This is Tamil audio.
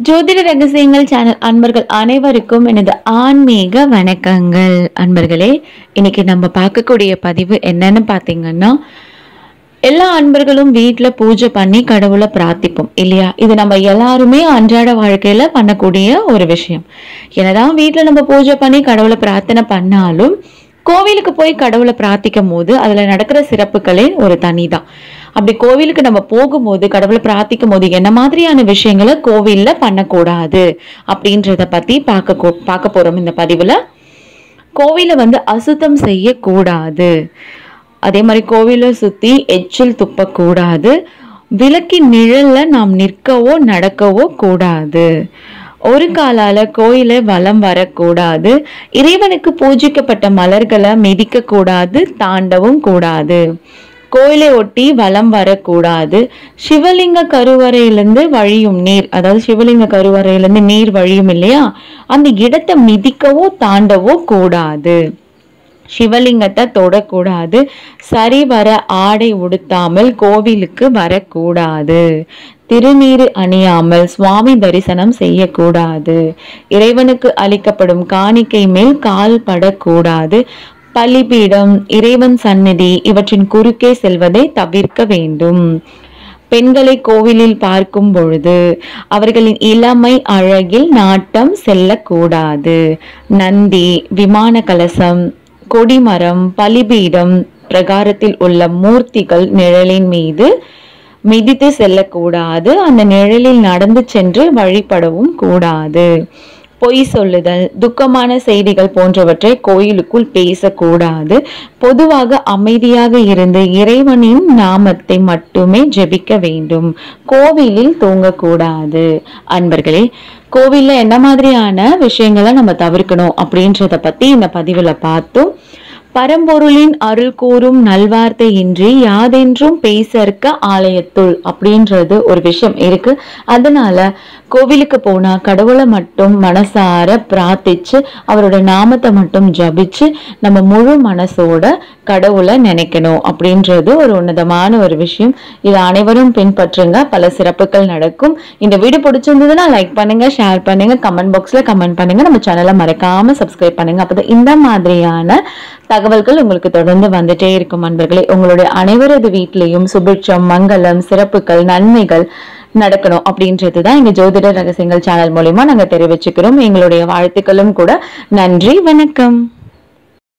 ஜோதிட ரகசியங்கள் சேனல் அன்பர்கள் அனைவருக்கும் எனது ஆன்மீக வணக்கங்கள் அன்பர்களே இன்னைக்கு நம்ம பார்க்கக்கூடிய பதிவு என்னன்னு பார்த்தீங்கன்னா எல்லா அன்பர்களும் வீட்டில் பூஜை பண்ணி கடவுளை பிரார்த்திப்போம் இல்லையா இது நம்ம எல்லாருமே அன்றாட வாழ்க்கையில பண்ணக்கூடிய ஒரு விஷயம் என்னதான் வீட்டில் நம்ம பூஜை பண்ணி கடவுளை பிரார்த்தனை பண்ணாலும் கோவிலுக்கு போய் கடவுளை பிரார்த்திக்கும் போது அதுல நடக்கிற சிறப்புகளே ஒரு தனிதான் அப்படி கோவிலுக்கு நம்ம போகும்போது கடவுளை பிரார்த்திக்கும் போது என்ன மாதிரியான விஷயங்களை கோவில்ல பண்ணக்கூடாது அப்படின்றத பத்தி பார்க்க கோ- பார்க்க போறோம் இந்த பதிவுல கோவிலை வந்து அசுத்தம் செய்யக்கூடாது அதே மாதிரி கோவிலை சுத்தி எச்சில் துப்பக்கூடாது விளக்கின் நிழல்ல நாம் நிற்கவோ நடக்கவோ கூடாது ஒரு காலால கோயிலை வலம் வரக்கூடாது இறைவனுக்கு பூஜிக்கப்பட்ட மலர்களை மிதிக்க கூடாது தாண்டவும் கூடாது கோயிலை ஒட்டி வலம் வரக்கூடாது சிவலிங்க கருவறையிலிருந்து வழியும் நீர் அதாவது சிவலிங்க கருவறையிலிருந்து நீர் வழியும் இல்லையா அந்த இடத்தை மிதிக்கவோ தாண்டவோ கூடாது சிவலிங்கத்தை தொடக்கூடாது சரிவர ஆடை உடுத்தாமல் கோவிலுக்கு வரக்கூடாது திருநீறு அணியாமல் சுவாமி தரிசனம் செய்யக்கூடாது இறைவனுக்கு அளிக்கப்படும் காணிக்கை மேல் கால் படக்கூடாது பலிபீடம் இறைவன் சந்நிதி இவற்றின் குறுக்கே செல்வதை தவிர்க்க வேண்டும் பெண்களை கோவிலில் பார்க்கும் பொழுது அவர்களின் இளமை அழகில் நாட்டம் செல்லக்கூடாது நந்தி விமான கலசம் கொடிமரம் பலிபீடம் பிரகாரத்தில் உள்ள மூர்த்திகள் நிழலின் மீது மிதித்து செல்லக்கூடாது அந்த நிழலில் நடந்து சென்று வழிபடவும் கூடாது பொய் சொல்லுதல் துக்கமான செய்திகள் போன்றவற்றை கோயிலுக்குள் பேசக்கூடாது பொதுவாக அமைதியாக இருந்து இறைவனின் நாமத்தை மட்டுமே ஜெபிக்க வேண்டும் கோவிலில் தூங்கக்கூடாது அன்பர்களே கோவில்ல என்ன மாதிரியான விஷயங்களை நம்ம தவிர்க்கணும் அப்படின்றத பத்தி இந்த பதிவுல பார்த்தோம் பரம்பொருளின் அருள் கூறும் நல்வார்த்தை இன்றி யாதென்றும் பேசற்க ஆலயத்துள் அப்படின்றது ஒரு விஷயம் இருக்கு அதனால கோவிலுக்கு போனா கடவுளை மட்டும் மனசார பிரார்த்திச்சு அவரோட நாமத்தை மட்டும் ஜபிச்சு நம்ம முழு மனசோட கடவுளை நினைக்கணும் அப்படின்றது ஒரு உன்னதமான ஒரு விஷயம் இது அனைவரும் பின்பற்றுங்க பல சிறப்புகள் நடக்கும் இந்த வீடியோ பிடிச்சிருந்ததுன்னா லைக் பண்ணுங்க ஷேர் பண்ணுங்க கமெண்ட் பாக்ஸ்ல கமெண்ட் பண்ணுங்க நம்ம சேனலை மறக்காம சப்ஸ்கிரைப் பண்ணுங்க அப்பதான் இந்த மாதிரியான தகவல்கள் உங்களுக்கு தொடர்ந்து வந்துட்டே இருக்கும் அன்பர்களே உங்களுடைய அனைவரது வீட்லயும் சுபிட்சம் மங்களம் சிறப்புகள் நன்மைகள் நடக்கணும் அப்படின்றது தான் எங்க ஜோதிட ரகசியங்கள் சேனல் மூலியமா நாங்க தெரிவிச்சுக்கிறோம் எங்களுடைய வாழ்த்துக்களும் கூட நன்றி வணக்கம்